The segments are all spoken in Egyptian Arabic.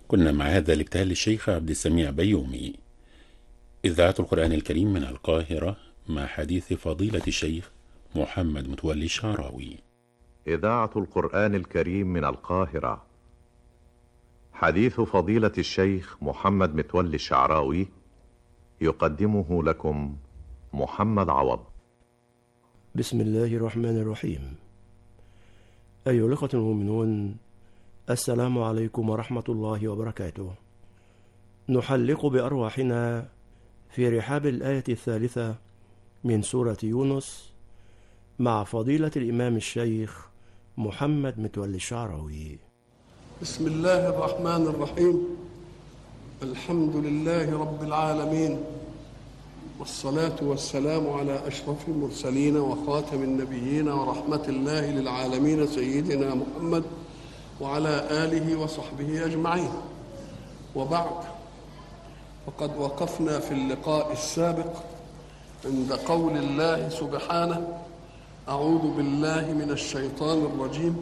كنا مع هذا الابتهال للشيخ عبد السميع بيومي إذاعة القرآن الكريم من القاهرة مع حديث فضيلة الشيخ محمد متولي الشعراوي إذاعة القرآن الكريم من القاهرة حديث فضيلة الشيخ محمد متولي الشعراوي يقدمه لكم محمد عوض بسم الله الرحمن الرحيم أيها الأخوة المؤمنون السلام عليكم ورحمة الله وبركاته نحلق بأرواحنا في رحاب الآية الثالثة من سورة يونس مع فضيلة الإمام الشيخ محمد متولي الشعراوي بسم الله الرحمن الرحيم الحمد لله رب العالمين والصلاة والسلام على أشرف المرسلين وخاتم النبيين ورحمة الله للعالمين سيدنا محمد وعلى آله وصحبه أجمعين وبعد فقد وقفنا في اللقاء السابق عند قول الله سبحانه أعوذ بالله من الشيطان الرجيم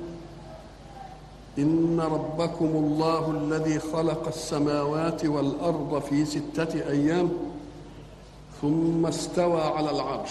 إن ربكم الله الذي خلق السماوات والأرض في ستة أيام ثم استوى على العرش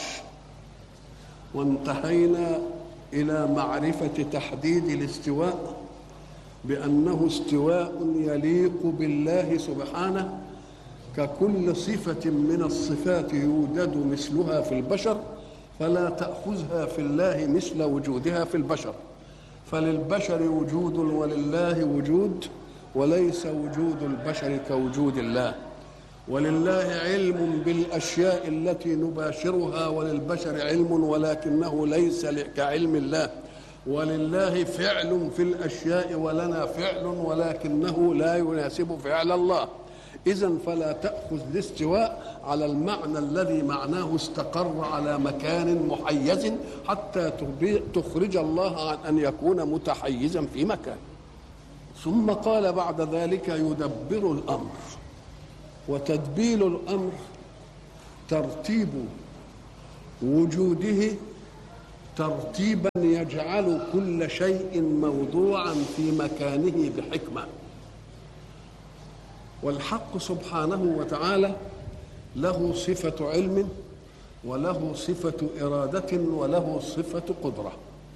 وانتهينا إلى معرفة تحديد الاستواء بأنه استواء يليق بالله سبحانه ككل صفة من الصفات يوجد مثلها في البشر فلا تأخذها في الله مثل وجودها في البشر فللبشر وجود ولله وجود وليس وجود البشر كوجود الله ولله علم بالاشياء التي نباشرها وللبشر علم ولكنه ليس كعلم الله ولله فعل في الاشياء ولنا فعل ولكنه لا يناسب فعل الله اذا فلا تاخذ الاستواء على المعنى الذي معناه استقر على مكان محيز حتى تخرج الله عن ان يكون متحيزا في مكان ثم قال بعد ذلك يدبر الامر وتدبير الامر ترتيب وجوده ترتيبا يجعل كل شيء موضوعا في مكانه بحكمه والحق سبحانه وتعالى له صفه علم وله صفه اراده وله صفه قدره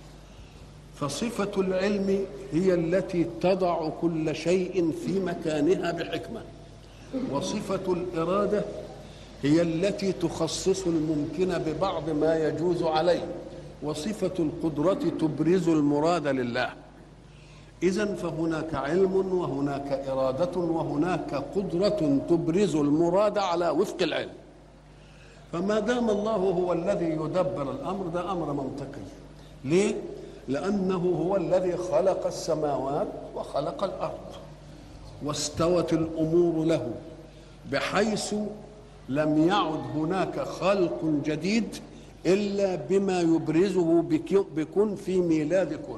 فصفه العلم هي التي تضع كل شيء في مكانها بحكمه وصفة الإرادة هي التي تخصص الممكن ببعض ما يجوز عليه وصفة القدرة تبرز المراد لله إذا فهناك علم وهناك إرادة وهناك قدرة تبرز المراد على وفق العلم فما دام الله هو الذي يدبر الأمر ده أمر منطقي ليه؟ لأنه هو الذي خلق السماوات وخلق الأرض واستوت الامور له بحيث لم يعد هناك خلق جديد الا بما يبرزه بكن في ميلاد كن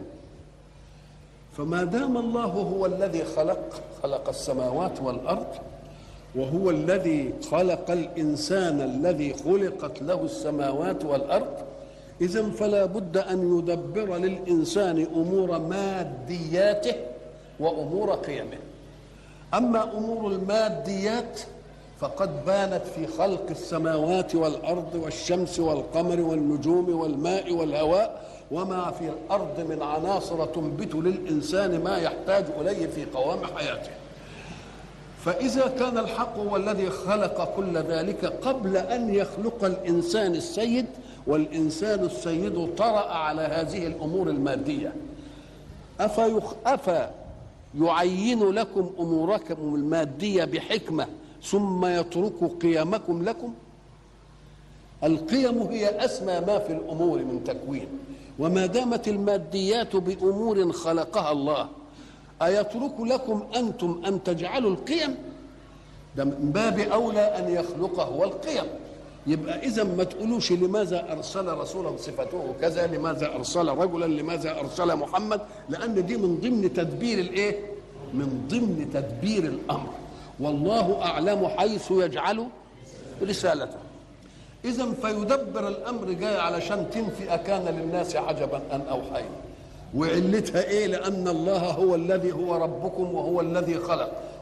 فما دام الله هو الذي خلق خلق السماوات والارض وهو الذي خلق الانسان الذي خلقت له السماوات والارض اذا فلا بد ان يدبر للانسان امور مادياته وامور قيمه أما أمور الماديات فقد بانت في خلق السماوات والأرض والشمس والقمر والنجوم والماء والهواء وما في الأرض من عناصر تنبت للإنسان ما يحتاج إليه في قوام حياته فإذا كان الحق هو الذي خلق كل ذلك قبل أن يخلق الإنسان السيد والإنسان السيد طرأ على هذه الأمور المادية أفيخ أفا يعين لكم اموركم الماديه بحكمه ثم يترك قيمكم لكم القيم هي اسمى ما في الامور من تكوين وما دامت الماديات بامور خلقها الله ايترك لكم انتم ان تجعلوا القيم ده من باب اولى ان يخلق هو القيم يبقى اذا ما تقولوش لماذا ارسل رسولا صفته كذا لماذا ارسل رجلا لماذا ارسل محمد لان دي من ضمن تدبير الايه من ضمن تدبير الامر والله اعلم حيث يجعل رسالته اذا فيدبر الامر جاي علشان تنفي كان للناس عجبا ان اوحينا وعلتها ايه لان الله هو الذي هو ربكم وهو الذي خلق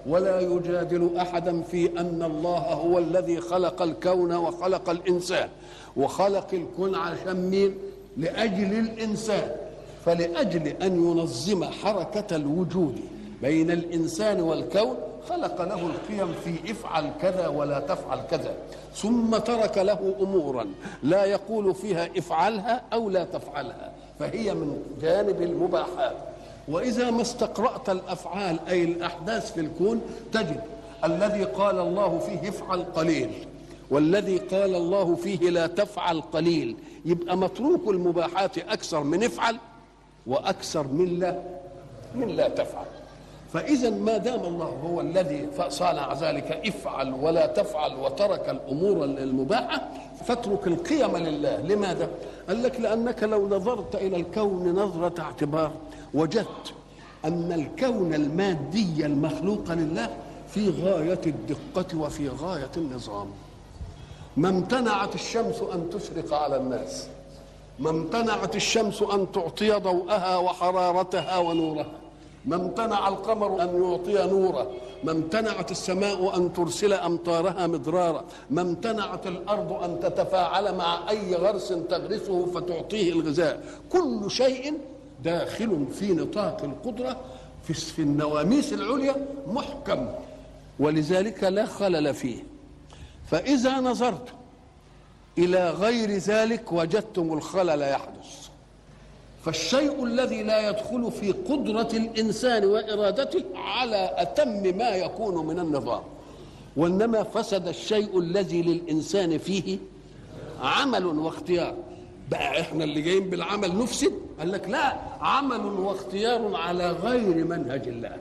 ولا يجادل احدا في ان الله هو الذي خلق الكون وخلق الانسان وخلق الكون عشان مين لاجل الانسان فلاجل ان ينظم حركه الوجود بين الانسان والكون خلق له القيم في افعل كذا ولا تفعل كذا ثم ترك له امورا لا يقول فيها افعلها او لا تفعلها فهي من جانب المباحات واذا ما استقرات الافعال اي الاحداث في الكون تجد الذي قال الله فيه افعل قليل والذي قال الله فيه لا تفعل قليل يبقى متروك المباحات اكثر من افعل واكثر من لا من لا تفعل فإذا ما دام الله هو الذي صانع ذلك افعل ولا تفعل وترك الأمور المباحة فاترك القيم لله لماذا؟ قال لك لأنك لو نظرت إلى الكون نظرة اعتبار وجدت أن الكون المادي المخلوق لله في غاية الدقة وفي غاية النظام ما امتنعت الشمس أن تشرق على الناس ما امتنعت الشمس أن تعطي ضوءها وحرارتها ونورها ما امتنع القمر ان يعطي نورا ما امتنعت السماء ان ترسل امطارها مدرارا ما امتنعت الارض ان تتفاعل مع اي غرس تغرسه فتعطيه الغذاء كل شيء داخل في نطاق القدره في في النواميس العليا محكم ولذلك لا خلل فيه فاذا نظرت الى غير ذلك وجدتم الخلل يحدث فالشيء الذي لا يدخل في قدرة الإنسان وإرادته على أتم ما يكون من النظام وإنما فسد الشيء الذي للإنسان فيه عمل واختيار بقى احنا اللي جايين بالعمل نفسد قال لك لا عمل واختيار على غير منهج الله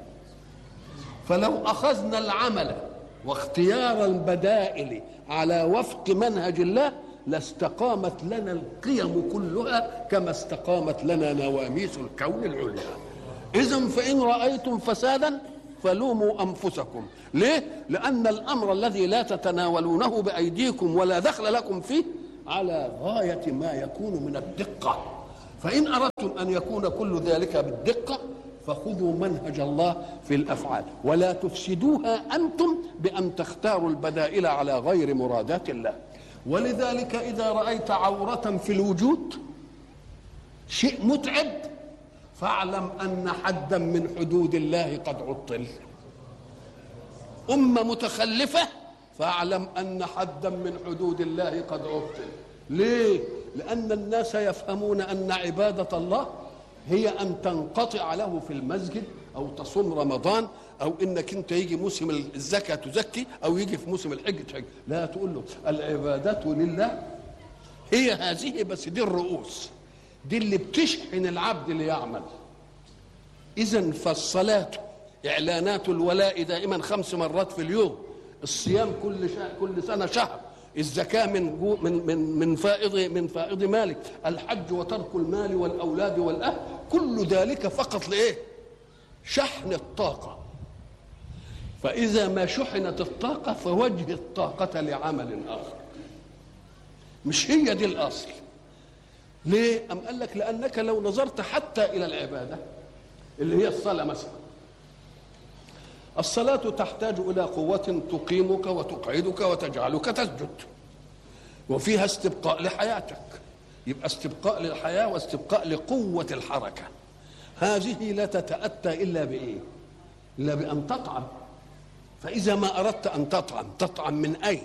فلو أخذنا العمل واختيار البدائل على وفق منهج الله لاستقامت لنا القيم كلها كما استقامت لنا نواميس الكون العليا اذا فان رايتم فسادا فلوموا انفسكم ليه لان الامر الذي لا تتناولونه بايديكم ولا دخل لكم فيه على غايه ما يكون من الدقه فان اردتم ان يكون كل ذلك بالدقه فخذوا منهج الله في الافعال ولا تفسدوها انتم بان تختاروا البدائل على غير مرادات الله ولذلك إذا رأيت عورة في الوجود شيء متعب فاعلم أن حدا من حدود الله قد عطل أمة متخلفة فاعلم أن حدا من حدود الله قد عطل ليه؟ لأن الناس يفهمون أن عبادة الله هي أن تنقطع له في المسجد أو تصوم رمضان او انك انت يجي موسم الزكاه تزكي او يجي في موسم الحج تحج لا تقول له العبادات لله هي هذه بس دي الرؤوس دي اللي بتشحن العبد ليعمل اذا فالصلاه اعلانات الولاء دائما خمس مرات في اليوم الصيام كل شهر كل سنه شهر الزكاة من جو من من من فائض من فائض مالك، الحج وترك المال والأولاد والأهل، كل ذلك فقط لإيه؟ شحن الطاقة فإذا ما شحنت الطاقة فوجه الطاقة لعمل آخر مش هي دي الأصل ليه؟ أم قال لك لأنك لو نظرت حتى إلى العبادة اللي هي الصلاة مثلا الصلاة تحتاج إلى قوة تقيمك وتقعدك وتجعلك تسجد وفيها استبقاء لحياتك يبقى استبقاء للحياة واستبقاء لقوة الحركة هذه لا تتأتى إلا بإيه؟ إلا بأن تطعم فإذا ما أردت أن تطعم تطعم من أين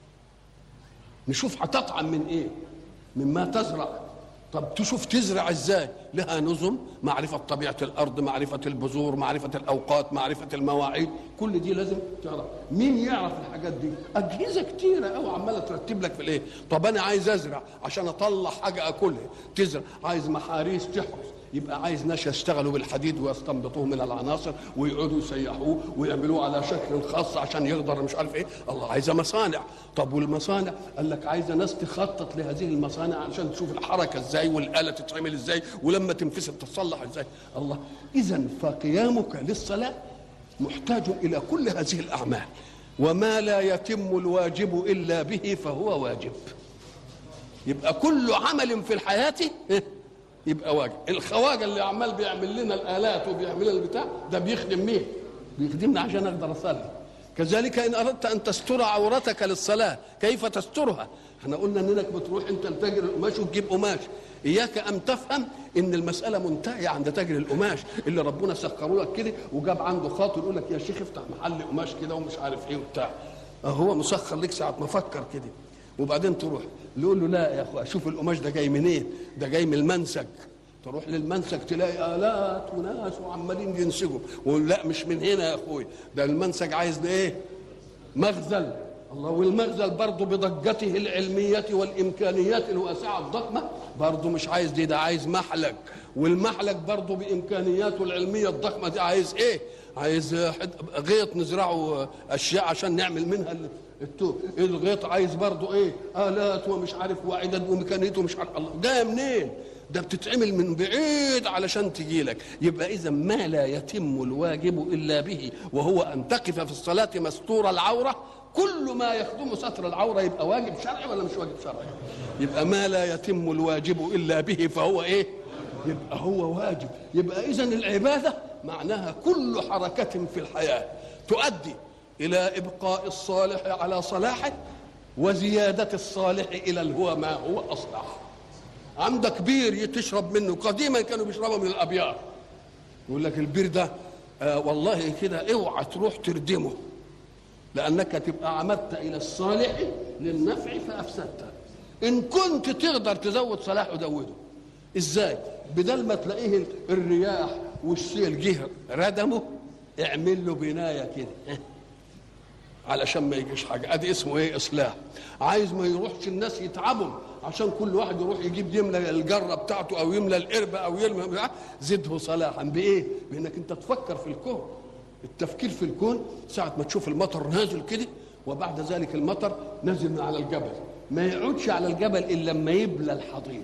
نشوف هتطعم من إيه مما تزرع طب تشوف تزرع ازاي لها نظم معرفة طبيعة الأرض معرفة البذور معرفة الأوقات معرفة المواعيد كل دي لازم تعرف مين يعرف الحاجات دي أجهزة كتيرة أوي عمالة ترتب لك في الإيه طب أنا عايز أزرع عشان أطلع حاجة أكلها تزرع عايز محاريس تحرس يبقى عايز ناس يشتغلوا بالحديد ويستنبطوه من العناصر ويقعدوا يسيحوه ويعملوه على شكل خاص عشان يقدر مش عارف ايه الله عايزه مصانع طب والمصانع قال لك عايزه ناس تخطط لهذه المصانع عشان تشوف الحركه ازاي والاله تتعمل ازاي ولما تنفسد تتصلح ازاي الله اذا فقيامك للصلاه محتاج الى كل هذه الاعمال وما لا يتم الواجب الا به فهو واجب يبقى كل عمل في الحياه يبقى واجب الخواجه اللي عمال بيعمل لنا الالات وبيعمل لنا البتاع ده بيخدم مين بيخدمني عشان اقدر اصلي كذلك ان اردت ان تستر عورتك للصلاه كيف تسترها احنا قلنا انك بتروح انت لتاجر القماش وتجيب قماش اياك ان تفهم ان المساله منتهيه عند تاجر القماش اللي ربنا سخره لك كده وجاب عنده خاطر يقول لك يا شيخ افتح محل قماش كده ومش عارف ايه وبتاع هو مسخر لك ساعه ما فكر كده وبعدين تروح يقول له لا يا اخويا شوف القماش ده جاي منين ده جاي من المنسج تروح للمنسج تلاقي الات وناس وعمالين ينسجوا ويقول لا مش من هنا يا اخويا ده المنسج عايز ده ايه مخزن الله والمخزن برضه بضجته العلمية والإمكانيات الواسعة الضخمة برضه مش عايز دي ده عايز محلك والمحلك برضه بإمكانياته العلمية الضخمة دي عايز إيه؟ عايز غيط نزرعه أشياء عشان نعمل منها التوب الغيط عايز برضه إيه؟ آلات ومش عارف وعدد وميكانيته مش عارف الله جاية منين؟ ده بتتعمل من بعيد علشان تجي لك يبقى اذا ما لا يتم الواجب الا به وهو ان تقف في الصلاه مستور العوره كل ما يخدم ستر العوره يبقى واجب شرعي ولا مش واجب شرعي يبقى ما لا يتم الواجب الا به فهو ايه يبقى هو واجب يبقى اذا العباده معناها كل حركه في الحياه تؤدي الى ابقاء الصالح على صلاحه وزياده الصالح الى هو ما هو اصلح عندك بير تشرب منه قديما كانوا بيشربوا من الابيار يقول لك البير ده آه والله كده اوعى تروح تردمه لانك تبقى عمدت الى الصالح للنفع فافسدته ان كنت تقدر تزود صلاحه زوده ازاي بدل ما تلاقيه الرياح والسيل جه ردمه اعمل له بنايه كده علشان ما يجيش حاجه ادي اسمه ايه اصلاح عايز ما يروحش الناس يتعبوا عشان كل واحد يروح يجيب يملى الجره بتاعته او يملى القربه او يرمي زده صلاحا بايه؟ بانك انت تفكر في الكون التفكير في الكون ساعه ما تشوف المطر نازل كده وبعد ذلك المطر نازل من على الجبل ما يقعدش على الجبل الا لما يبلى الحضيض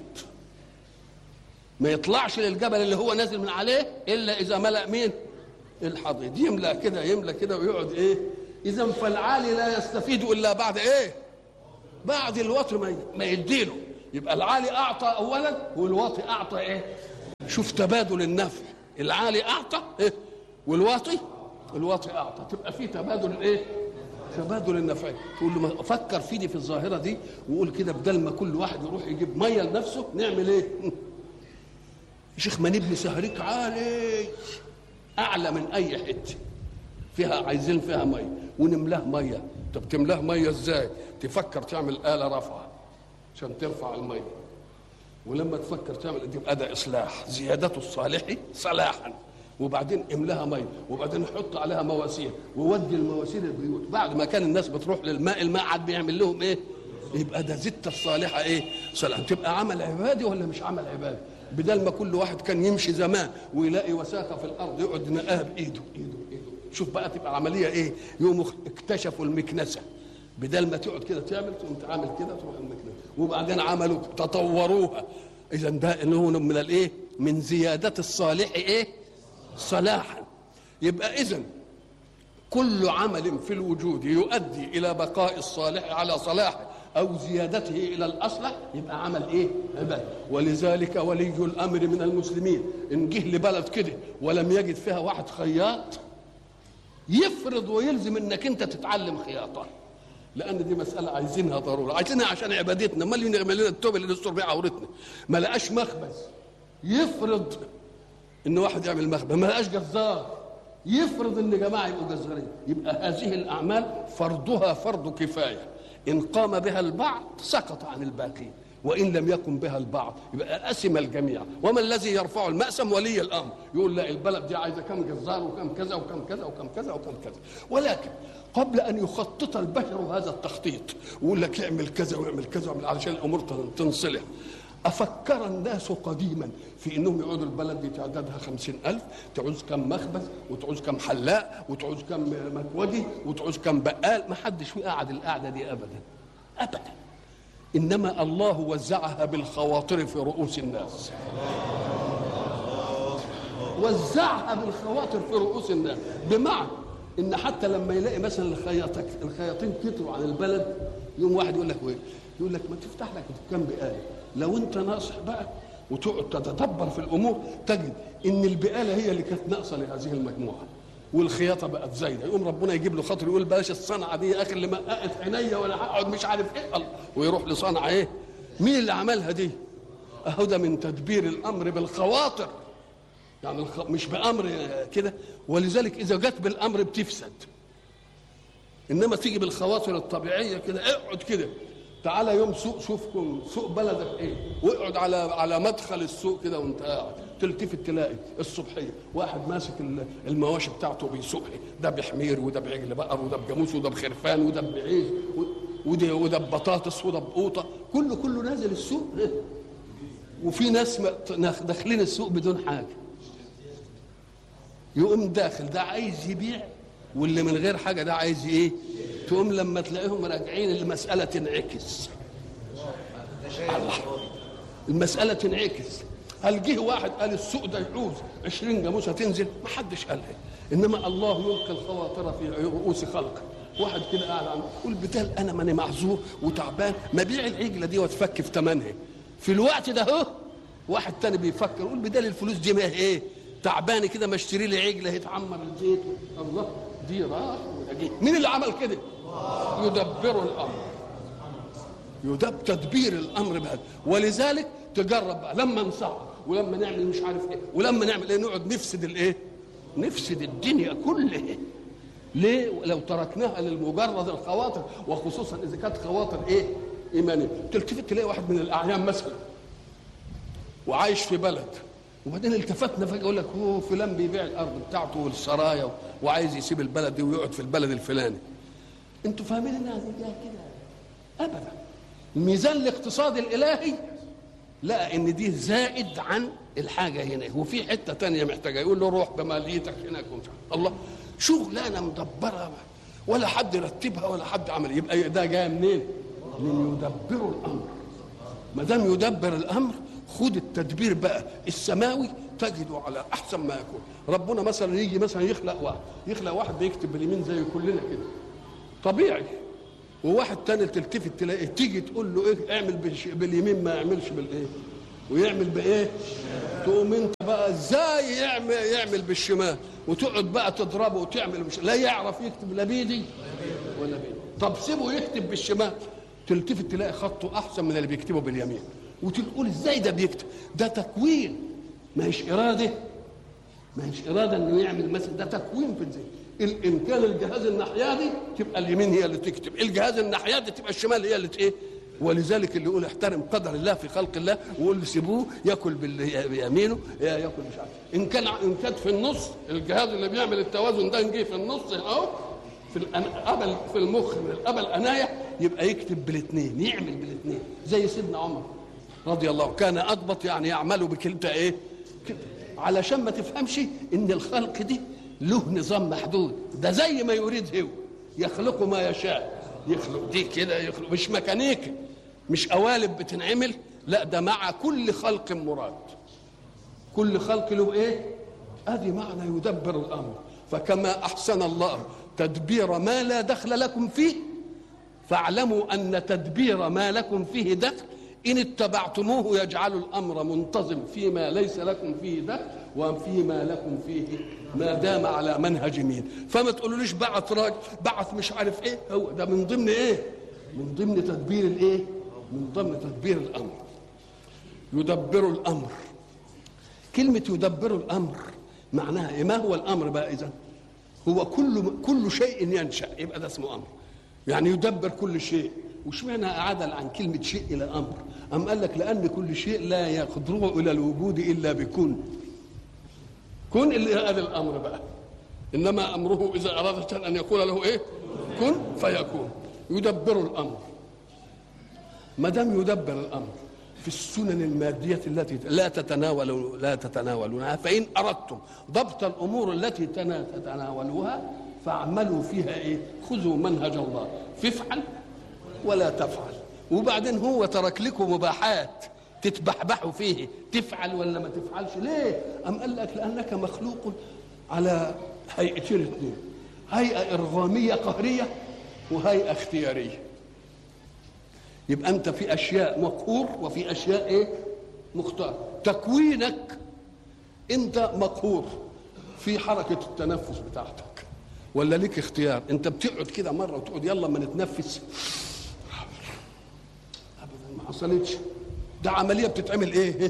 ما يطلعش للجبل اللي هو نازل من عليه الا اذا ملا مين الحضيض يملا كده يملا كده ويقعد ايه اذا فالعالي لا يستفيد الا بعد ايه بعد الوطي ما يديله يبقى العالي اعطى اولا والواطي اعطى ايه شوف تبادل النفع العالي اعطى ايه والواطي الواطي اعطى تبقى في تبادل ايه تبادل النفع تقول له فكر في دي في الظاهره دي وقول كده بدل ما كل واحد يروح يجيب ميه لنفسه نعمل ايه يا شيخ ما نبني سهريك عالي اعلى من اي حته فيها عايزين فيها ميه ونملاه ميه طب تملاه ميه ازاي تفكر تعمل آلة رفع عشان ترفع الميه ولما تفكر تعمل تبقى ده اصلاح زيادته الصالح صلاحا وبعدين املاها ميه وبعدين حط عليها مواسير وودي المواسير البيوت بعد ما كان الناس بتروح للماء الماء عاد بيعمل لهم ايه يبقى ده زدت الصالحه ايه صلاح تبقى عمل عبادي ولا مش عمل عبادي بدل ما كل واحد كان يمشي زمان ويلاقي وساخه في الارض يقعد ينقاها بايده ايده ايده شوف بقى تبقى عمليه ايه يوم اكتشفوا المكنسه بدل ما تقعد كده تعمل تقوم تعمل كده تروح المكنسه وبعدين عملوا تطوروها اذا ده انه من الايه من زياده الصالح ايه صلاحا يبقى اذا كل عمل في الوجود يؤدي الى بقاء الصالح على صلاحه او زيادته الى الاصلح يبقى عمل ايه عباده ولذلك ولي الامر من المسلمين ان جه لبلد كده ولم يجد فيها واحد خياط يفرض ويلزم انك انت تتعلم خياطه لان دي مساله عايزينها ضروره عايزينها عشان عبادتنا امال يعمل لنا التوبه اللي نستر بيها عورتنا ما لقاش مخبز يفرض ان واحد يعمل مخبز ما لقاش جزار يفرض ان جماعه يبقوا جزارين يبقى هذه الاعمال فرضها فرض كفايه ان قام بها البعض سقط عن الباقين وان لم يقم بها البعض يبقى اسم الجميع وما الذي يرفع المأسم ولي الامر يقول لا البلد دي عايزه كم جزار وكم كذا وكم كذا وكم كذا وكم كذا ولكن قبل ان يخطط البشر هذا التخطيط ويقول لك اعمل كذا واعمل كذا واعمل علشان الامور تنصلح أفكر الناس قديما في أنهم يقعدوا البلد دي تعدادها خمسين ألف تعوز كم مخبز وتعوز كم حلاق وتعوز كم مكودي وتعوز كم بقال ما حدش قاعد القعدة دي أبدا أبدا إنما الله وزعها بالخواطر في رؤوس الناس وزعها بالخواطر في رؤوس الناس بمعنى ان حتى لما يلاقي مثلا الخياطين الخياطين كتروا عن البلد يوم واحد يقول لك وين يقول لك ما تفتح لك دكان بقاله لو انت ناصح بقى وتقعد تتدبر في الامور تجد ان البقاله هي اللي كانت ناقصه لهذه المجموعه والخياطه بقت زايده يقوم ربنا يجيب له خاطر يقول بلاش الصنعه دي يا اخي اللي مققت عينيا ولا هقعد مش عارف ايه الله ويروح لصنعه ايه مين اللي عملها دي اهو ده من تدبير الامر بالخواطر يعني الخ... مش بامر كده ولذلك اذا جت بالامر بتفسد انما تيجي بالخواطر الطبيعيه كده اقعد كده تعالى يوم سوق شوفكم سوق بلدك ايه واقعد على على مدخل السوق كده وانت قاعد تلتفت تلاقي الصبحيه واحد ماسك المواشي بتاعته بيسوقها ده بحمير وده بعجل بقر وده بجاموس وده بخرفان وده بعيش وده وده ببطاطس وده بقوطه كله كله نازل السوق وفي ناس داخلين السوق بدون حاجه يقوم داخل ده عايز يبيع واللي من غير حاجه ده عايز ايه تقوم لما تلاقيهم راجعين المساله تنعكس الله المساله تنعكس هل جه واحد قال السوق ده يعوز 20 جاموسه تنزل ما حدش قالها انما الله يلقي الخواطر في رؤوس خلقه واحد كده قاعد عنده يقول بدال انا ماني معذور وتعبان ما بيع العجله دي واتفك في ثمنها في الوقت ده اهو واحد تاني بيفكر يقول بدال الفلوس دي ما هي ايه تعبان كده ما اشتري لي عجله يتعمر الزيت الله دي راح وده مين اللي عمل كده يدبر الامر يدب تدبير الامر بهذا ولذلك تجرب بقى لما نصعب ولما نعمل مش عارف ايه ولما نعمل ايه نقعد نفسد الايه نفسد الدنيا كلها ليه لو تركناها للمجرد الخواطر وخصوصا اذا كانت خواطر ايه ايمانيه تلتفت تلاقي واحد من الاعيان مثلا وعايش في بلد وبعدين التفتنا فجاه يقول لك هو فلان بيبيع الارض بتاعته والسرايا وعايز يسيب البلد دي ويقعد في البلد الفلاني انتوا فاهمين انها كده ابدا الميزان الاقتصادي الالهي لقى ان دي زائد عن الحاجه هنا وفي حته تانية محتاجه يقول له روح بماليتك هناك الله شغلانه مدبره ولا حد رتبها ولا حد عمل يبقى ده جاي منين؟ من يدبروا الامر ما دام يدبر الامر خد التدبير بقى السماوي تجده على احسن ما يكون ربنا مثلا يجي مثلا يخلق واحد يخلق واحد بيكتب باليمين زي كلنا كده طبيعي وواحد تاني تلتفت تلاقيه تيجي تقول له ايه اعمل باليمين ما يعملش بالايه ويعمل بايه تقوم انت بقى ازاي يعمل يعمل بالشمال وتقعد بقى تضربه وتعمل مش لا يعرف يكتب لا بيدي ولا بيدي طب سيبه يكتب بالشمال تلتفت تلاقي خطه احسن من اللي بيكتبه باليمين وتقول ازاي ده بيكتب ده تكوين ما هيش اراده ما هيش اراده انه يعمل مثلا ده تكوين في الذهن ان كان الجهاز الناحيه دي تبقى اليمين هي اللي تكتب الجهاز الناحيه دي تبقى الشمال هي اللي ايه ولذلك اللي يقول احترم قدر الله في خلق الله ويقول سيبوه ياكل بيمينه ياكل مش عارف ان كان ان كانت في النص الجهاز اللي بيعمل التوازن ده نجي في النص اهو في القبل في المخ من القبل انايا يبقى يكتب بالاثنين يعمل بالاثنين زي سيدنا عمر رضي الله كان اضبط يعني يعمل بكلتا ايه كده علشان ما تفهمش ان الخلق دي له نظام محدود ده زي ما يريد هو يخلق ما يشاء يخلق دي كده يخلق مش ميكانيكي مش قوالب بتنعمل لا ده مع كل خلق مراد كل خلق له ايه ادي معنى يدبر الامر فكما احسن الله تدبير ما لا دخل لكم فيه فاعلموا ان تدبير ما لكم فيه دخل ان اتبعتموه يجعل الامر منتظم فيما ليس لكم فيه دخل وفيما لكم فيه ما دام على منهج مين فما تقولوليش بعث راجل بعث مش عارف ايه هو ده من ضمن ايه من ضمن تدبير الايه من ضمن تدبير الامر يدبر الامر كلمه يدبر الامر معناها إيه؟ ما هو الامر بقى اذا هو كل كل شيء ينشا يبقى ده اسمه امر يعني يدبر كل شيء واشمعنى عدل عن كلمة شيء إلى أمر أم قال لك لأن كل شيء لا يقدره إلى الوجود إلا بكون كن اللي هذا الأمر بقى إنما أمره إذا أراد أن يقول له إيه كن فيكون يدبر الأمر ما دام يدبر الأمر في السنن المادية التي لا تتناول لا تتناولونها فإن أردتم ضبط الأمور التي تتناولوها فاعملوا فيها إيه خذوا منهج الله فافعل ولا تفعل وبعدين هو ترك لكم مباحات تتبحبحوا فيه تفعل ولا ما تفعلش ليه أم قال لك لأنك مخلوق على هيئتين اثنين هيئة إرغامية قهرية وهيئة اختيارية يبقى أنت في أشياء مقهور وفي أشياء إيه مختار تكوينك أنت مقهور في حركه التنفس بتاعتك ولا ليك اختيار انت بتقعد كده مره وتقعد يلا ما نتنفس ابدا ما حصلتش ده عمليه بتتعمل ايه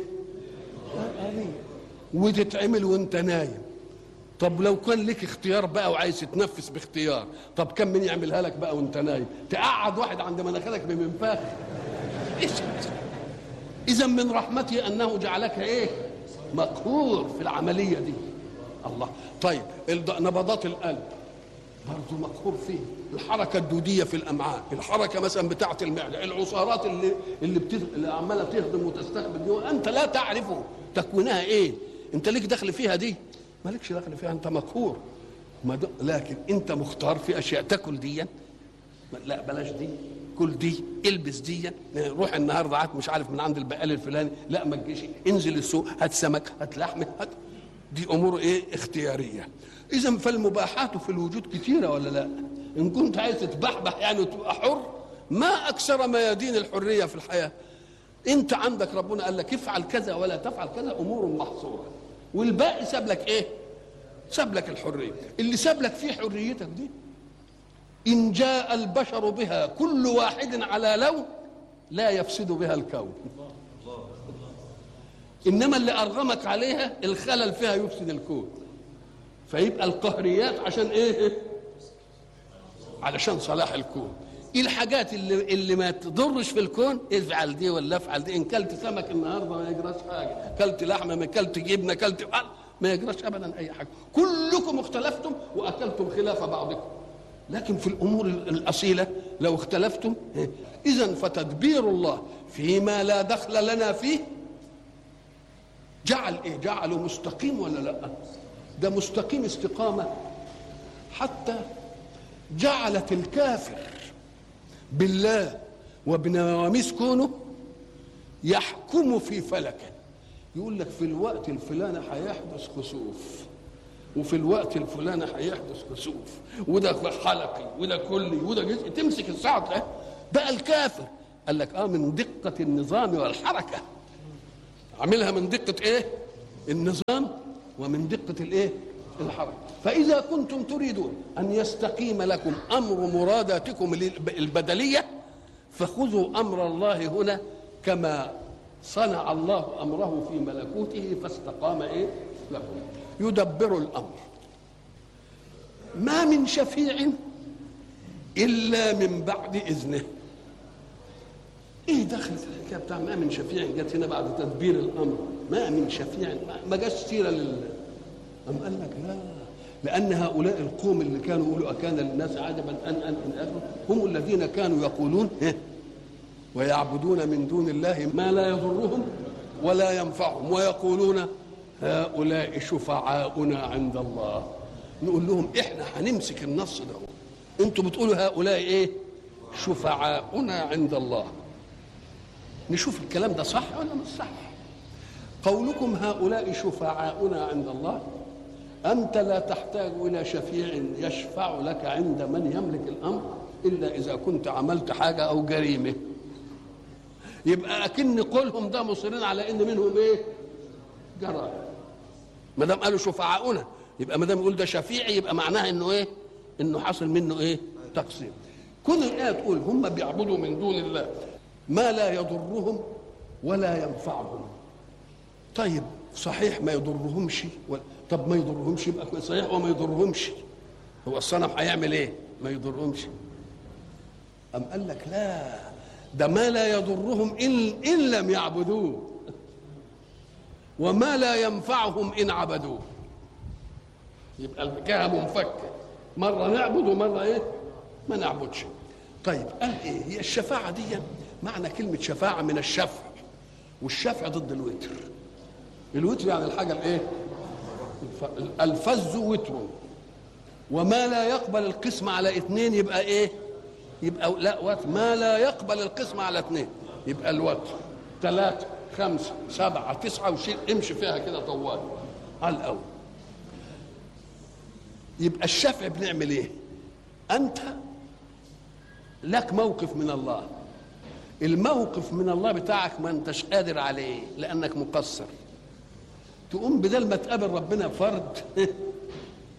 وتتعمل وانت نايم طب لو كان لك اختيار بقى وعايز تتنفس باختيار طب كم من يعملها لك بقى وانت نايم تقعد واحد عند مناخيرك بمنفاخ ايش اذا من رحمته انه جعلك ايه مقهور في العمليه دي الله طيب الض- نبضات القلب برضه مقهور فيه الحركه الدوديه في الامعاء الحركه مثلا بتاعه المعده العصارات اللي اللي, بتز... اللي عماله تهضم وتستقبل دي وانت لا تعرف تكوينها ايه انت ليك دخل فيها دي مالكش دخل فيها انت مقهور ما د... لكن انت مختار في اشياء تاكل دي لا بلاش دي كل دي البس دي روح النهارده هات مش عارف من عند البقال الفلاني لا ما تجيش انزل السوق هات سمك هات لحمه هات دي امور ايه اختياريه اذا فالمباحات في الوجود كثيره ولا لا ان كنت عايز تتبحبح يعني وتبقى حر ما اكثر ميادين الحريه في الحياه انت عندك ربنا قال لك افعل كذا ولا تفعل كذا امور محصوره والباقي ساب لك ايه ساب لك الحريه اللي ساب لك فيه حريتك دي ان جاء البشر بها كل واحد على لون لا يفسد بها الكون انما اللي ارغمك عليها الخلل فيها يفسد الكون فيبقى القهريات عشان ايه علشان صلاح الكون ايه الحاجات اللي اللي ما تضرش في الكون افعل دي ولا افعل دي ان كلت سمك النهارده ما يجراش حاجه كلت لحمه ما كلت جبنه كلت ما يجراش ابدا اي حاجه كلكم اختلفتم واكلتم خلاف بعضكم لكن في الامور الاصيله لو اختلفتم اذا فتدبير الله فيما لا دخل لنا فيه جعل ايه جعله مستقيم ولا لا ده مستقيم استقامه حتى جعلت الكافر بالله وبنواميس كونه يحكم في فلكه يقول لك في الوقت الفلاني هيحدث خسوف وفي الوقت الفلاني هيحدث خسوف وده حلقي وده كلي وده جزء تمسك الساعه ده بقى الكافر قال لك اه من دقه النظام والحركه عاملها من دقه ايه النظام ومن دقه الايه الحركه فاذا كنتم تريدون ان يستقيم لكم امر مراداتكم البدليه فخذوا امر الله هنا كما صنع الله امره في ملكوته فاستقام ايه لكم يدبر الامر ما من شفيع الا من بعد اذنه ايه دخلت الحكايه بتاع ما من شفيع جت هنا بعد تدبير الامر ما من شفيع ما جاش سيره لل أم قال لك لا لأن هؤلاء القوم اللي كانوا يقولوا أكان للناس عجبا أن أن إن آخره هم الذين كانوا يقولون ويعبدون من دون الله ما لا يضرهم ولا ينفعهم ويقولون هؤلاء شفعاؤنا عند الله نقول لهم احنا هنمسك النص ده انتوا بتقولوا هؤلاء ايه شفعاؤنا عند الله نشوف الكلام ده صح ولا مش صح قولكم هؤلاء شفعاؤنا عند الله أنت لا تحتاج إلى شفيع يشفع لك عند من يملك الأمر إلا إذا كنت عملت حاجة أو جريمة يبقى أكن قولهم ده مصرين على إن منهم إيه؟ جرائم ما دام قالوا شفعاؤنا يبقى ما دام يقول ده شفيع يبقى معناها إنه إيه؟ إنه حصل منه إيه؟ تقصير كل الآية تقول هم بيعبدوا من دون الله ما لا يضرهم ولا ينفعهم طيب صحيح ما يضرهمش ولا طب ما يضرهمش يبقى صحيح وما يضرهمش هو الصنم هيعمل ايه ما يضرهمش أم قال لك لا ده ما لا يضرهم إن, إن لم يعبدوه وما لا ينفعهم إن عبدوه يبقى الحكاية منفكة مرة نعبد ومرة إيه ما نعبدش طيب قال إيه هي الشفاعة دي معنى كلمة شفاعة من الشفع والشفع ضد الوتر الوتر يعني الحاجة الإيه الفز وتر وما لا يقبل القسم على اثنين يبقى ايه يبقى لا وتر ما لا يقبل القسم على اثنين يبقى الوتر ثلاثة خمسة سبعة تسعة وشيء امشي فيها كده طوال على الأول يبقى الشفع بنعمل ايه أنت لك موقف من الله الموقف من الله بتاعك ما انتش قادر عليه لأنك مقصر تقوم بدل ما تقابل ربنا فرد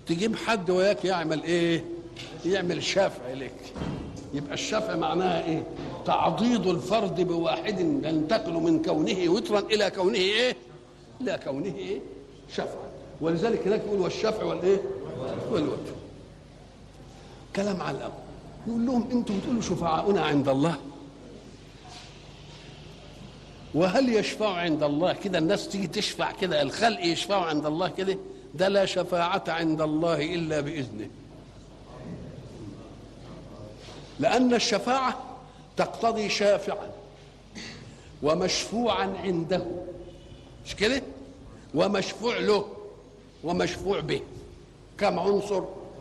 تجيب حد وياك يعمل ايه يعمل شفع لك يبقى الشفع معناها ايه تعضيد الفرد بواحد ينتقل من كونه وترا الى كونه ايه الى كونه ايه شفعا ولذلك هناك يقول والشفع والايه والوتر كلام على الأول يقول لهم انتم بتقولوا شفعاؤنا عند الله وهل يشفع عند الله كده الناس تيجي تشفع كده الخلق يشفعوا عند الله كده ده لا شفاعة عند الله إلا بإذنه لأن الشفاعة تقتضي شافعا ومشفوعا عنده مش كده ومشفوع له ومشفوع به كم عنصر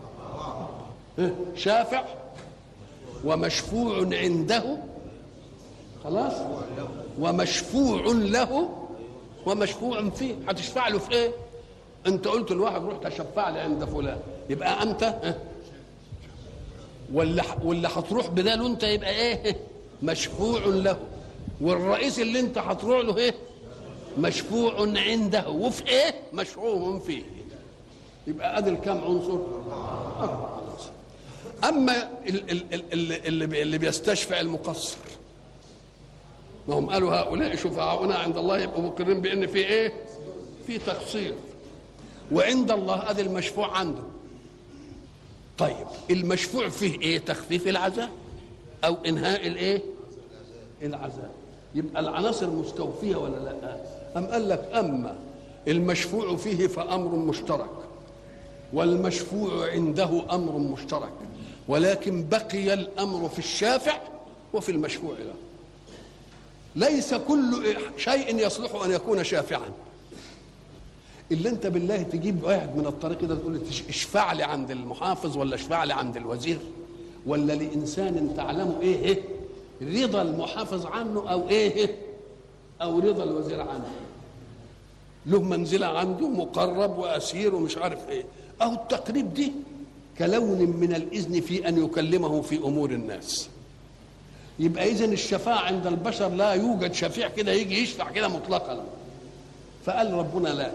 شافع ومشفوع عنده خلاص ومشفوع له ومشفوع فيه هتشفع له في ايه انت قلت لواحد روح تشفع لي عند فلان يبقى انت اه؟ واللي واللي هتروح بداله انت يبقى ايه مشفوع له والرئيس اللي انت هتروح له ايه مشفوع عنده وفي ايه مشفوع فيه يبقى ادي الكام عنصر أربعة عناصر اما ال- ال- ال- ال- اللي بي- اللي بيستشفع المقصر ما هم قالوا هؤلاء شفعاؤنا عند الله يبقوا مقرين بان في ايه في تقصير وعند الله ادي المشفوع عنده طيب المشفوع فيه ايه تخفيف العذاب او انهاء الايه العذاب يبقى العناصر مستوفيه ولا لا ام قال لك اما المشفوع فيه فامر مشترك والمشفوع عنده امر مشترك ولكن بقي الامر في الشافع وفي المشفوع له ليس كل شيء يصلح ان يكون شافعا الا انت بالله تجيب واحد من الطريق ده تقول له اشفع لي عند المحافظ ولا اشفع لي عند الوزير ولا لانسان تعلم ايه إيه؟ رضا المحافظ عنه او ايه إيه؟ او رضا الوزير عنه له منزله عنده مقرب واسير ومش عارف ايه او التقريب دي كلون من الاذن في ان يكلمه في امور الناس يبقى اذا الشفاعه عند البشر لا يوجد شفيع كده يجي يشفع كده مطلقا فقال ربنا لا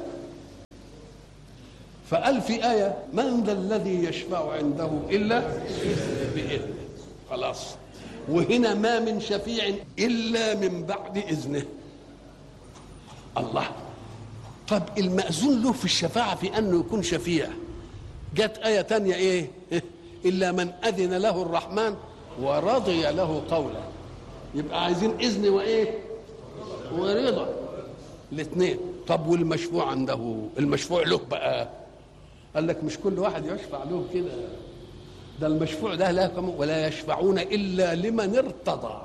فقال في آية من ذا الذي يشفع عنده إلا بإذنه خلاص وهنا ما من شفيع إلا من بعد إذنه الله طب المأذون له في الشفاعة في أنه يكون شفيع جت آية تانية إيه إلا من أذن له الرحمن ورضي له قولا يبقى عايزين إذن وإيه ورضا الاثنين طب والمشفوع عنده المشفوع له بقى قال لك مش كل واحد يشفع له كده ده المشفوع ده لا كم ولا يشفعون الا لمن ارتضى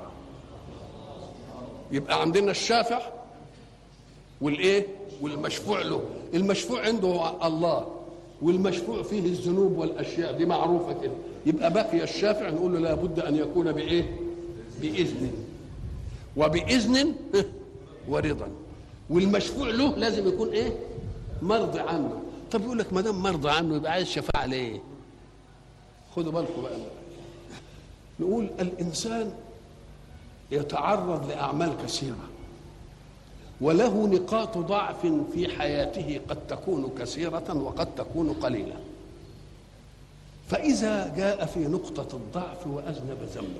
يبقى عندنا الشافع والايه والمشفوع له المشفوع عنده الله والمشفوع فيه الذنوب والاشياء دي معروفه كده يبقى بقي الشافع نقول له لابد ان يكون بايه باذن وباذن ورضا والمشفوع له لازم يكون ايه مرضي عنه طب يقول لك ما دام مرضى عنه يبقى عايز شفاعه ليه خدوا بالكم بقى نقول الانسان يتعرض لاعمال كثيره وله نقاط ضعف في حياته قد تكون كثيره وقد تكون قليله فاذا جاء في نقطه الضعف واذنب ذنبا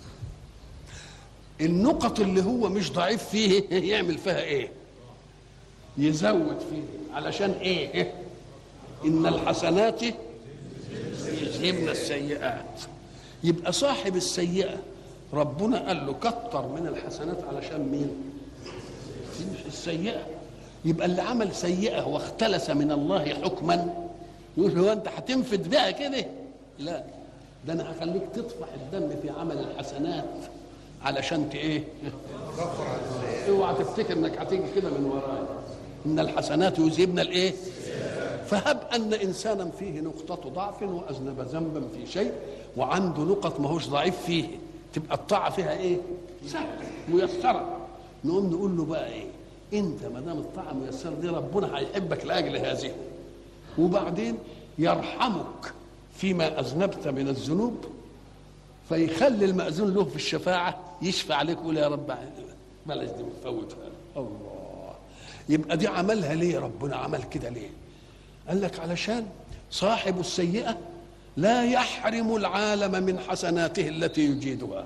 النقط اللي هو مش ضعيف فيه يعمل فيها ايه يزود فيه علشان ايه ان الحسنات يذهبن السيئات يبقى صاحب السيئه ربنا قال له كتر من الحسنات علشان مين السيئه يبقى اللي عمل سيئه واختلس من الله حكما يقول هو انت هتنفد بها كده لا ده انا هخليك تطفح الدم في عمل الحسنات علشان ت ايه اوعى تفتكر انك هتيجي كده من ورايا ان الحسنات يذهبن الايه فهب ان انسانا فيه نقطه ضعف واذنب ذنبا في شيء وعنده نقط ماهوش ضعيف فيه تبقى الطاعه فيها ايه سهله ميسره نقوم نقول له بقى ايه انت ما دام الطاعه ميسره دي ربنا هيحبك لاجل هذه وبعدين يرحمك فيما اذنبت من الذنوب فيخلي المأذون له في الشفاعة يشفع عليك ويقول يا رب بلاش دي مفوتها الله يبقى دي عملها ليه ربنا عمل كده ليه قال لك علشان صاحب السيئة لا يحرم العالم من حسناته التي يجيدها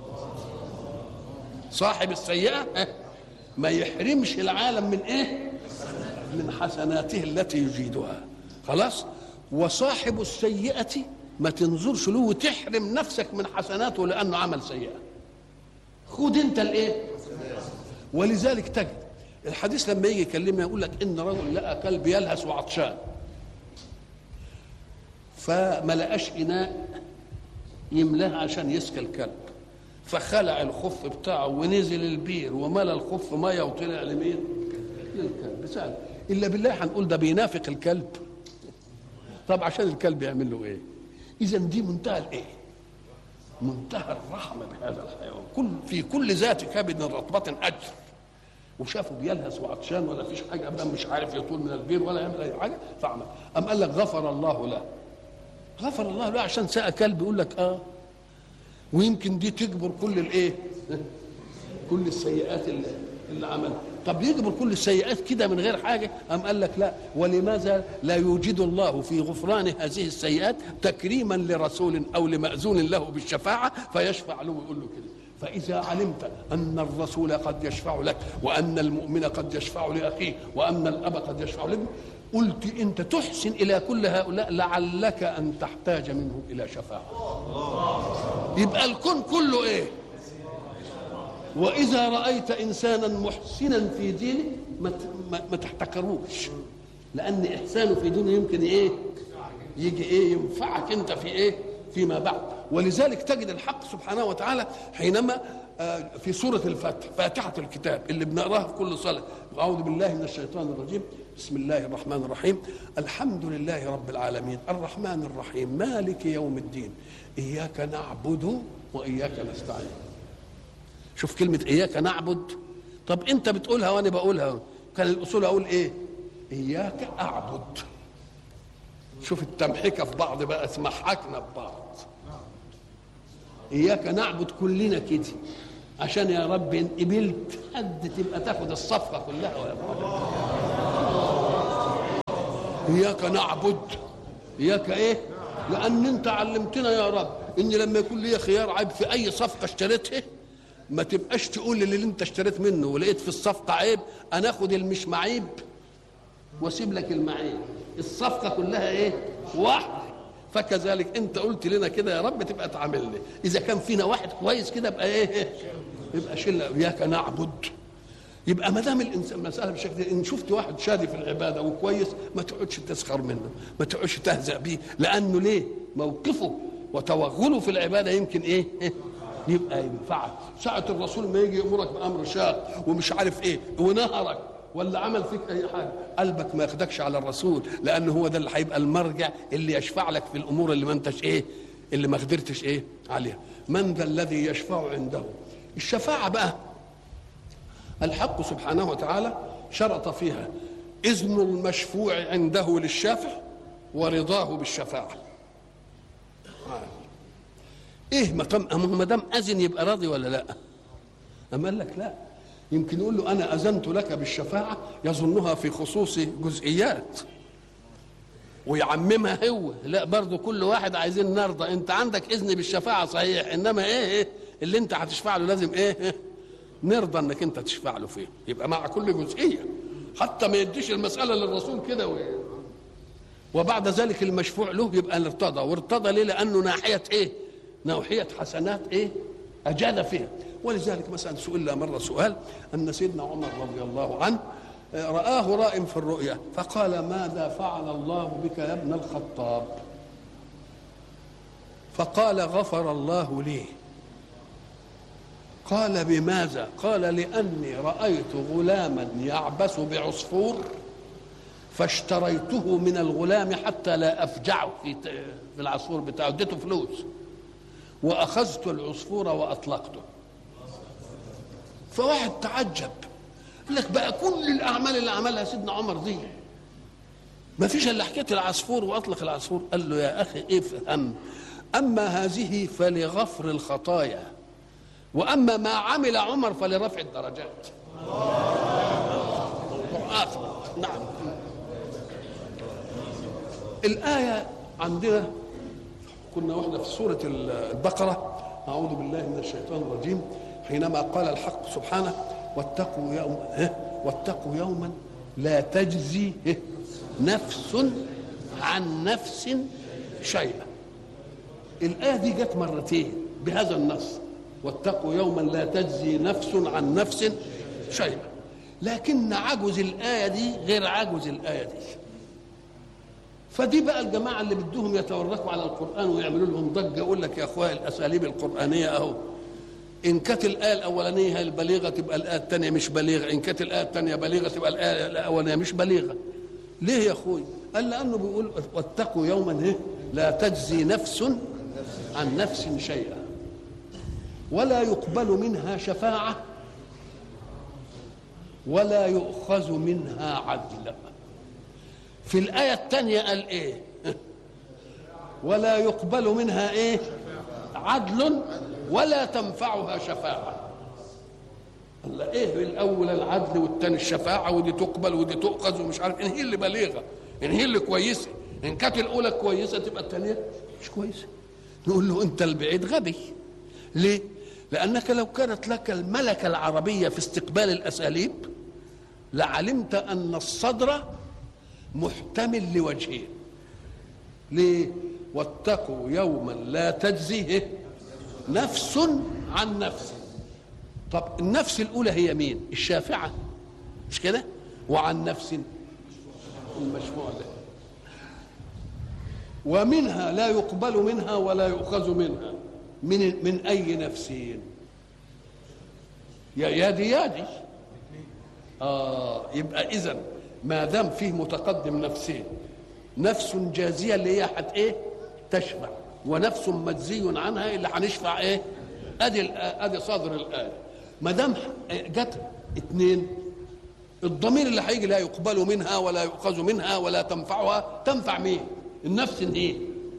صاحب السيئة اه، ما يحرمش العالم من ايه من حسناته التي يجيدها خلاص وصاحب السيئة ما تنظرش له وتحرم نفسك من حسناته لأنه عمل سيئة خد انت الايه ولذلك تجد الحديث لما يجي يكلمنا يقول لك ان رجل لقى كلب يلهث وعطشان فما لقاش اناء يملاه عشان يسقي الكلب فخلع الخف بتاعه ونزل البير وملى الخف ميه وطلع لمين؟ للكلب سهل الا بالله هنقول ده بينافق الكلب طب عشان الكلب يعمل له ايه؟ اذا دي منتهى الايه؟ منتهى الرحمه بهذا الحيوان كل في كل ذات كبد رطبه اجر وشافه بيلهث وعطشان ولا فيش حاجه ابدا مش عارف يطول من البير ولا يعمل اي حاجه فعمل ام قال لك غفر الله له غفر الله له عشان ساء كلب يقول لك اه ويمكن دي تجبر كل الايه كل السيئات اللي, اللي عملها طب يجبر كل السيئات كده من غير حاجه ام قال لك لا ولماذا لا يوجد الله في غفران هذه السيئات تكريما لرسول او لماذون له بالشفاعه فيشفع له ويقول له كده فإذا علمت أن الرسول قد يشفع لك وأن المؤمن قد يشفع لأخيه وأن الأب قد يشفع لابنه قلت أنت تحسن إلى كل هؤلاء لعلك أن تحتاج منهم إلى شفاعة يبقى الكون كله إيه وإذا رأيت إنسانا محسنا في دينه ما ت- ما- ما تحتكروش لأن إحسانه في دينه يمكن إيه يجي إيه ينفعك أنت في إيه فيما بعد ولذلك تجد الحق سبحانه وتعالى حينما آه، في سورة الفتح فاتحة الكتاب اللي بنقراها في كل صلاة أعوذ بالله من الشيطان الرجيم بسم الله الرحمن الرحيم الحمد لله رب العالمين الرحمن الرحيم مالك يوم الدين إياك نعبد وإياك نستعين شوف كلمة إياك نعبد طب أنت بتقولها وأنا بقولها كان الأصول أقول إيه إياك أعبد شوف التمحكة في بعض بقى اسمحكنا في بعض إياك نعبد كلنا كده عشان يا رب إن قبلت حد تبقى تاخد الصفقة كلها ولا إياك نعبد إياك إيه لأن أنت علمتنا يا رب إن لما يكون لي خيار عيب في أي صفقة اشتريتها ما تبقاش تقول للي انت اشتريت منه ولقيت في الصفقة عيب أنا آخد المش معيب واسيب لك المعيب الصفقة كلها إيه واحد فكذلك انت قلت لنا كده يا رب تبقى تعاملني اذا كان فينا واحد كويس كده يبقى ايه يبقى شله اياك نعبد يبقى ما دام الانسان مساله بالشكل ده ان شفت واحد شادي في العباده وكويس ما تقعدش تسخر منه ما تقعدش تهزأ بيه لانه ليه موقفه وتوغله في العباده يمكن ايه يبقى ينفعك ساعة الرسول ما يجي يأمرك بأمر شاق ومش عارف ايه ونهرك ولا عمل فيك اي حاجه قلبك ما ياخدكش على الرسول لانه هو ده اللي هيبقى المرجع اللي يشفع لك في الامور اللي ما انتش ايه اللي ما قدرتش ايه عليها من ذا الذي يشفع عنده الشفاعه بقى الحق سبحانه وتعالى شرط فيها اذن المشفوع عنده للشافع ورضاه بالشفاعه ايه مقام ما دام اذن يبقى راضي ولا لا اما قال لك لا يمكن يقول له انا اذنت لك بالشفاعه يظنها في خصوص جزئيات ويعممها هو لا برضه كل واحد عايزين نرضى انت عندك اذن بالشفاعه صحيح انما ايه, إيه اللي انت هتشفع له لازم ايه, إيه نرضى انك انت تشفع له فيه يبقى مع كل جزئيه حتى ما يديش المساله للرسول كده و... وبعد ذلك المشفوع له يبقى ارتضى وارتضى ليه لانه ناحيه ايه ناحيه حسنات ايه اجاد فيها ولذلك مثلا سئل مره سؤال ان سيدنا عمر رضي الله عنه رآه رائم في الرؤيا فقال ماذا فعل الله بك يا ابن الخطاب فقال غفر الله لي قال بماذا قال لأني رأيت غلاما يعبث بعصفور فاشتريته من الغلام حتى لا أفجعه في في العصفور بتاعه اديته فلوس وأخذت العصفور وأطلقته فواحد تعجب قال لك بقى كل الاعمال اللي عملها سيدنا عمر دي ما فيش الا حكايه العصفور واطلق العصفور قال له يا اخي افهم اما هذه فلغفر الخطايا واما ما عمل عمر فلرفع الدرجات موضوع اخر نعم الآية عندنا كنا واحنا في سورة البقرة أعوذ بالله من الشيطان الرجيم حينما قال الحق سبحانه واتقوا يوم واتقوا يوما لا تجزي نفس عن نفس شيئا الآية دي جت مرتين بهذا النص واتقوا يوما لا تجزي نفس عن نفس شيئا لكن عجز الآية دي غير عجز الآية دي فدي بقى الجماعة اللي بدهم يتورطوا على القرآن ويعملوا لهم ضجة يقول لك يا أخويا الأساليب القرآنية أهو إن كانت الآية الأولانية هي البليغة تبقى الآية الثانية مش بليغة إن كانت الآية الثانية بليغة تبقى الآية الأولانية مش بليغة ليه يا أخوي قال لأنه بيقول واتقوا يوما إيه لا تجزي نفس عن نفس شيئا ولا يقبل منها شفاعة ولا يؤخذ منها عدل في الآية الثانية قال إيه ولا يقبل منها إيه عدل ولا تنفعها شفاعة قال إيه الأول العدل والثاني الشفاعة ودي تقبل ودي تؤخذ ومش عارف إن هي اللي بليغة إن هي اللي كويسة إن كانت الأولى كويسة تبقى الثانية مش كويسة نقول له أنت البعيد غبي ليه؟ لأنك لو كانت لك الملكة العربية في استقبال الأساليب لعلمت أن الصدر محتمل لوجهين ليه واتقوا يوما لا تجزي نفس عن نفس طب النفس الاولى هي مين الشافعه مش كده وعن نفس المشفوع له ومنها لا يقبل منها ولا يؤخذ منها من من اي نفسين يا يا دي يا دي اه يبقى اذا ما دام فيه متقدم نفسين نفس جازيه اللي هي حت ايه تشفع ونفس مجزي عنها اللي هنشفع ايه ادي ادي صدر الايه ما دام جت اثنين الضمير اللي هيجي لا يقبل منها ولا يؤخذ منها ولا تنفعها تنفع مين النفس ايه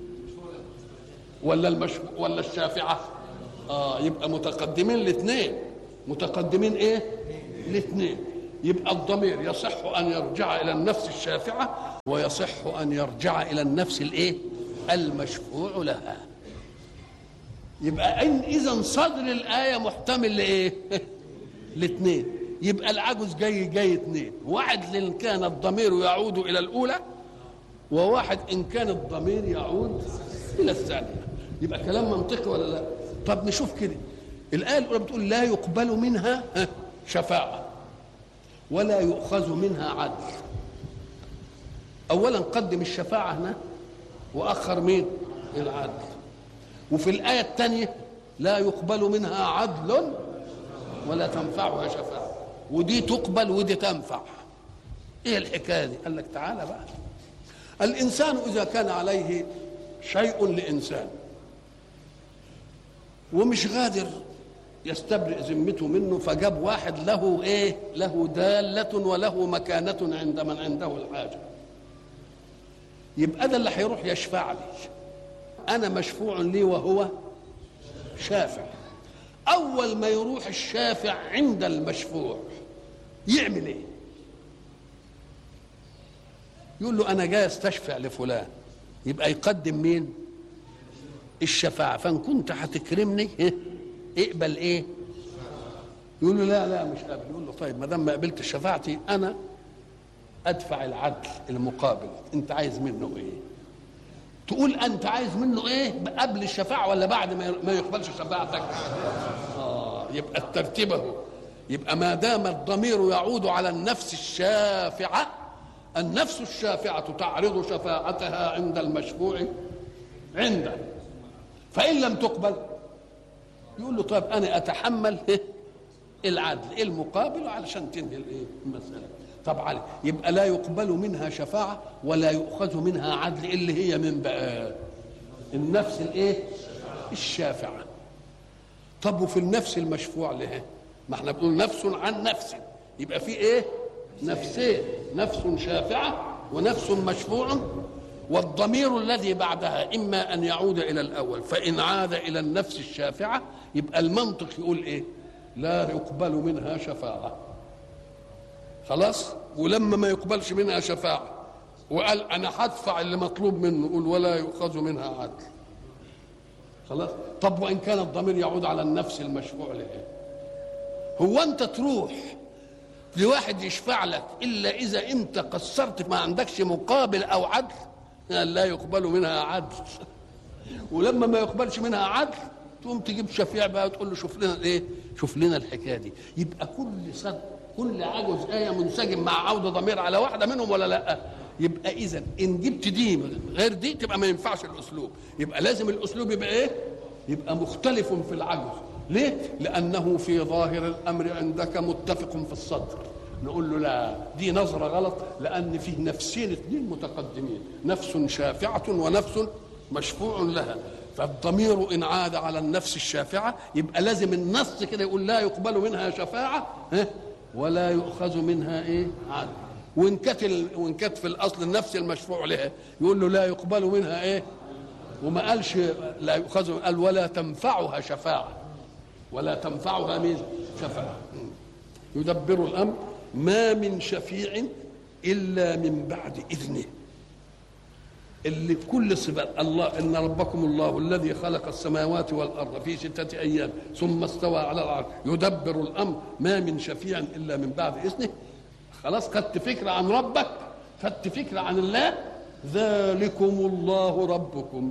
ولا المش ولا الشافعه اه يبقى متقدمين الاثنين متقدمين ايه الاثنين يبقى الضمير يصح ان يرجع الى النفس الشافعه ويصح ان يرجع الى النفس الايه المشفوع لها يبقى ان اذا صدر الايه محتمل لايه الاثنين يبقى العجز جاي جاي اثنين واحد ان كان الضمير يعود الى الاولى وواحد ان كان الضمير يعود الى الثانيه يبقى كلام منطقي ولا لا طب نشوف كده الايه الاولى بتقول لا يقبل منها شفاعه ولا يؤخذ منها عدل اولا قدم الشفاعه هنا واخر مين العدل وفي الايه الثانيه لا يقبل منها عدل ولا تنفعها شفاعه ودي تقبل ودي تنفع ايه الحكايه دي قال لك تعالى بقى الانسان اذا كان عليه شيء لانسان ومش قادر يستبرئ ذمته منه فجاب واحد له ايه له دالة وله مكانة عند من عنده الحاجة يبقى ده اللي هيروح يشفع لي انا مشفوع لي وهو شافع اول ما يروح الشافع عند المشفوع يعمل ايه يقول له انا جاي استشفع لفلان يبقى يقدم مين الشفاعة فان كنت هتكرمني اقبل ايه يقول له لا لا مش قابل يقول له طيب ما دام ما قبلت شفاعتي انا ادفع العدل المقابل انت عايز منه ايه تقول انت عايز منه ايه قبل الشفاعه ولا بعد ما ما يقبلش شفاعتك اه يبقى الترتيب اهو يبقى ما دام الضمير يعود على النفس الشافعه النفس الشافعه تعرض شفاعتها عند المشفوع عنده فان لم تقبل يقول له طيب انا اتحمل إيه؟ العدل المقابل علشان تنهي الايه المساله طبعا يبقى لا يقبل منها شفاعه ولا يؤخذ منها عدل اللي هي من بقى النفس الايه الشافعه طب وفي النفس المشفوع له ما احنا بنقول نفس عن نفس يبقى في ايه نفسين نفس شافعه ونفس مشفوع والضمير الذي بعدها اما ان يعود الى الاول فان عاد الى النفس الشافعه يبقى المنطق يقول ايه لا يقبل منها شفاعه خلاص ولما ما يقبلش منها شفاعه وقال انا هدفع اللي مطلوب منه قول ولا يؤخذ منها عدل خلاص طب وان كان الضمير يعود على النفس المشفوع له هو انت تروح لواحد يشفع لك الا اذا انت قصرت ما عندكش مقابل او عدل لا يقبل منها عدل ولما ما يقبلش منها عدل تقوم تجيب شفيع بقى وتقول له شوف لنا الايه شوف لنا الحكايه دي يبقى كل صد كل عجز ايه منسجم مع عوده ضمير على واحده منهم ولا لا يبقى اذا ان جبت دي غير دي تبقى ما ينفعش الاسلوب يبقى لازم الاسلوب يبقى ايه يبقى مختلف في العجز ليه لانه في ظاهر الامر عندك متفق في الصدر نقول له لا دي نظرة غلط لأن فيه نفسين اثنين متقدمين نفس شافعة ونفس مشفوع لها فالضمير إن عاد على النفس الشافعة يبقى لازم النص كده يقول لا يقبل منها شفاعة ها ولا يؤخذ منها إيه عدل وإن كانت ال- وإن كانت في الأصل النفس المشفوع لها يقول له لا يقبل منها إيه وما قالش لا يؤخذ قال ولا تنفعها شفاعة ولا تنفعها مين شفاعة يدبر الامر ما من شفيع الا من بعد اذنه اللي كل صفات الله ان ربكم الله الذي خلق السماوات والارض في سته ايام ثم استوى على العرش يدبر الامر ما من شفيع الا من بعد اذنه خلاص خدت فكره عن ربك خدت فكره عن الله ذلكم الله ربكم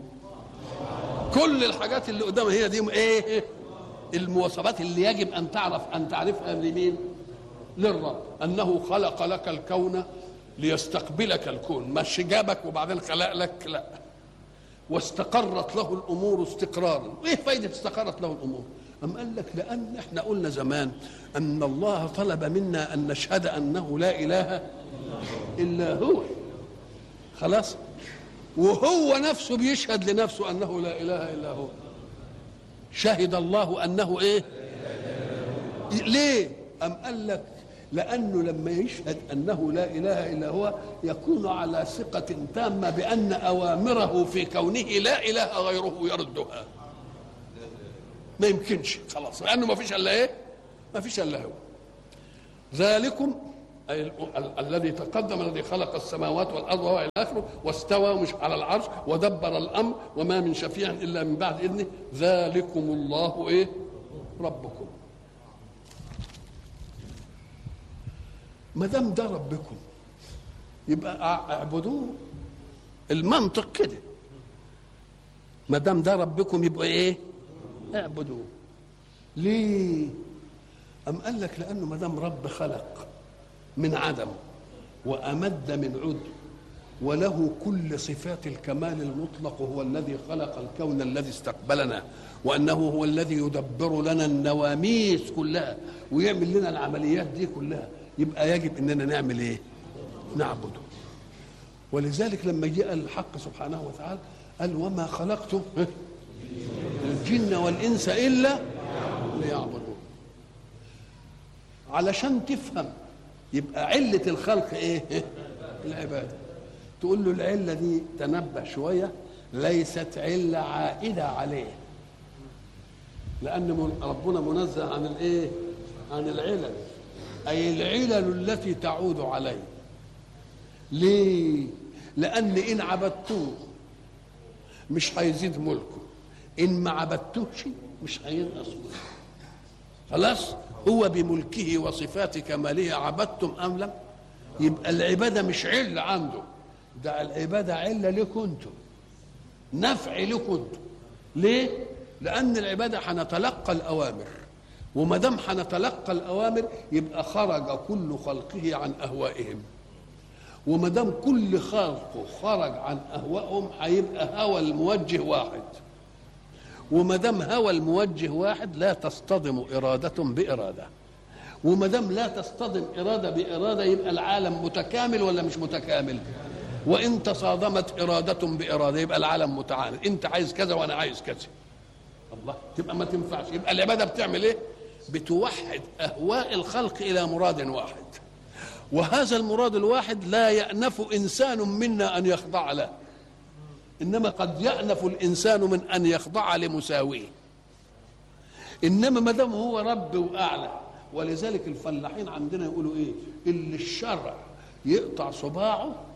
كل الحاجات اللي قدامها هي دي ايه المواصفات اللي يجب ان تعرف ان تعرفها لمين للرب انه خلق لك الكون ليستقبلك الكون مش جابك وبعدين خلق لك لا واستقرت له الامور استقرارا ايه فايده استقرت له الامور أم قال لك لأن احنا قلنا زمان أن الله طلب منا أن نشهد أنه لا إله إلا هو خلاص وهو نفسه بيشهد لنفسه أنه لا إله إلا هو شهد الله أنه إيه ليه أم قال لك لأنه لما يشهد أنه لا إله إلا هو يكون على ثقة تامة بأن أوامره في كونه لا إله غيره يردها ما يمكنش خلاص لأنه ما فيش إلا إيه ما فيش إلا هو ذلكم أي ال- ال- الذي تقدم الذي خلق السماوات والارض وهو الى اخره واستوى مش على العرش ودبر الامر وما من شفيع الا من بعد اذنه ذلكم الله ايه ربكم ما دام ده ربكم يبقى أع- اعبدوه المنطق كده ما دام ده ربكم يبقى ايه اعبدوه ليه أم قال لك لأنه ما دام رب خلق من عدم وأمد من عد وله كل صفات الكمال المطلق هو الذي خلق الكون الذي استقبلنا وأنه هو الذي يدبر لنا النواميس كلها ويعمل لنا العمليات دي كلها يبقى يجب أننا نعمل إيه؟ نعبده ولذلك لما جاء الحق سبحانه وتعالى قال وما خلقت الجن والإنس إلا ليعبدون علشان تفهم يبقى علة الخلق ايه؟ العبادة تقول له العلة دي تنبه شوية ليست علة عائدة عليه لأن من- ربنا منزه عن الايه؟ عن العلل أي العلل التي تعود عليه ليه؟ لأن إن عبدتوه مش هيزيد ملكه إن ما عبدتوش مش هينقص ملكه خلاص هو بملكه وصفات كماله عبدتم ام لم يبقى العباده مش عله عنده ده العباده عله لكم انتم نفع لكم انتم ليه لان العباده هنتلقى الاوامر وما دام هنتلقى الاوامر يبقى خرج كل خلقه عن اهوائهم وما دام كل خلقه خرج عن اهوائهم هيبقى هوى الموجه واحد وما دام هوى الموجه واحد لا تصطدم إرادة بإرادة وما دام لا تصطدم إرادة بإرادة يبقى العالم متكامل ولا مش متكامل وإن تصادمت إرادة بإرادة يبقى العالم متعاند أنت عايز كذا وأنا عايز كذا الله تبقى ما تنفعش يبقى العبادة بتعمل إيه بتوحد أهواء الخلق إلى مراد واحد وهذا المراد الواحد لا يأنف إنسان منا أن يخضع له انما قد يأنف الانسان من ان يخضع لمساويه انما ما دام هو رب واعلى ولذلك الفلاحين عندنا يقولوا ايه اللي الشرع يقطع صباعه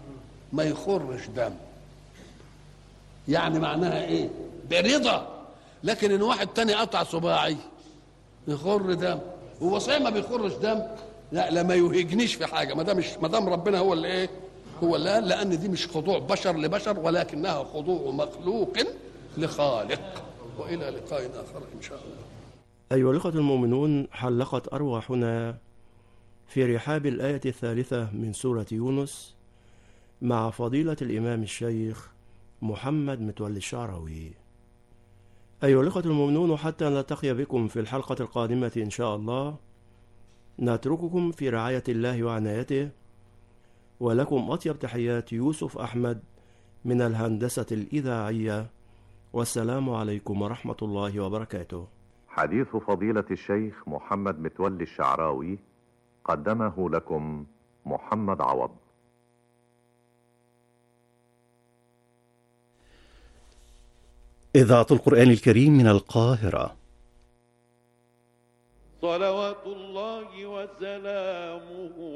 ما يخرش دم يعني معناها ايه برضا لكن ان واحد تاني قطع صباعي يخر دم هو صحيح ما بيخرش دم لا لا ما يهجنيش في حاجه ما دام مش ما دام ربنا هو اللي ايه هو اللي قال لان دي مش خضوع بشر لبشر ولكنها خضوع مخلوق لخالق والى لقاء اخر ان شاء الله أيها الأخوة المؤمنون حلقت أرواحنا في رحاب الآية الثالثة من سورة يونس مع فضيلة الإمام الشيخ محمد متولي الشعراوي أيها الأخوة المؤمنون حتى نلتقي بكم في الحلقة القادمة إن شاء الله نترككم في رعاية الله وعنايته ولكم أطيب تحيات يوسف أحمد من الهندسة الإذاعية والسلام عليكم ورحمة الله وبركاته حديث فضيلة الشيخ محمد متولي الشعراوي قدمه لكم محمد عوض إذاعة القرآن الكريم من القاهرة صلوات الله وسلامه